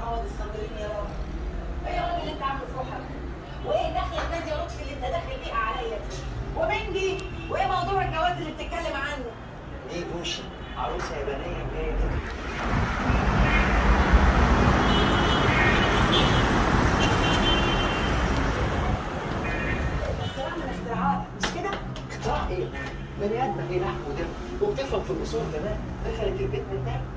عوض الصابرين يا رب ايه يا راجل اللي انت عامله في روحك وايه دخل النادي يا لطفي اللي انت داخل بيها عليا دي ومين دي وايه موضوع الجواز اللي بتتكلم عنه دي بوشي عروسه يابانيه جايه كده اختراع من اختراعاتك مش كده؟ اختراع ايه؟ بني ادم ايه لحم ودم وبتفهم في الاصول كمان دخلت البيت من ده